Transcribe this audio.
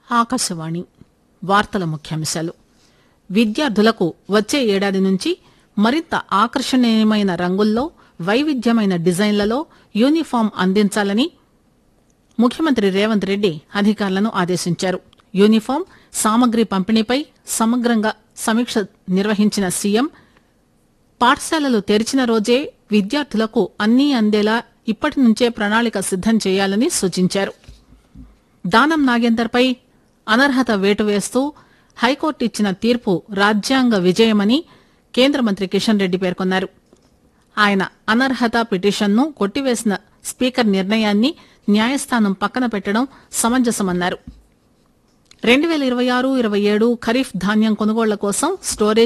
ఆకాశవాణి వార్తల ముఖ్యాంశాలు విద్యార్థులకు వచ్చే ఏడాది నుంచి మరింత ఆకర్షణీయమైన రంగుల్లో వైవిధ్యమైన డిజైన్లలో యూనిఫామ్ అందించాలని ముఖ్యమంత్రి రేవంత్ రెడ్డి అధికారులను ఆదేశించారు యూనిఫామ్ సామగ్రి పంపిణీపై సమగ్రంగా సమీక్ష నిర్వహించిన సీఎం పాఠశాలలు తెరిచిన రోజే విద్యార్థులకు అన్నీ అందేలా ఇప్పటి నుంచే ప్రణాళిక సిద్దం చేయాలని సూచించారు దానం నాగేందర్పై అనర్హత వేటు వేస్తూ హైకోర్టు ఇచ్చిన తీర్పు రాజ్యాంగ విజయమని కేంద్ర మంత్రి కిషన్ రెడ్డి పేర్కొన్నారు ఆయన అనర్హత పిటిషన్ను కొట్టివేసిన స్పీకర్ నిర్ణయాన్ని న్యాయస్థానం పక్కన పెట్టడం సమంజసమన్నారు రెండు పేల ఇరవై ఆరు ఇరవై ఏడు ఖరీఫ్ ధాన్యం కొనుగోళ్ల కోసం స్టోరేజ్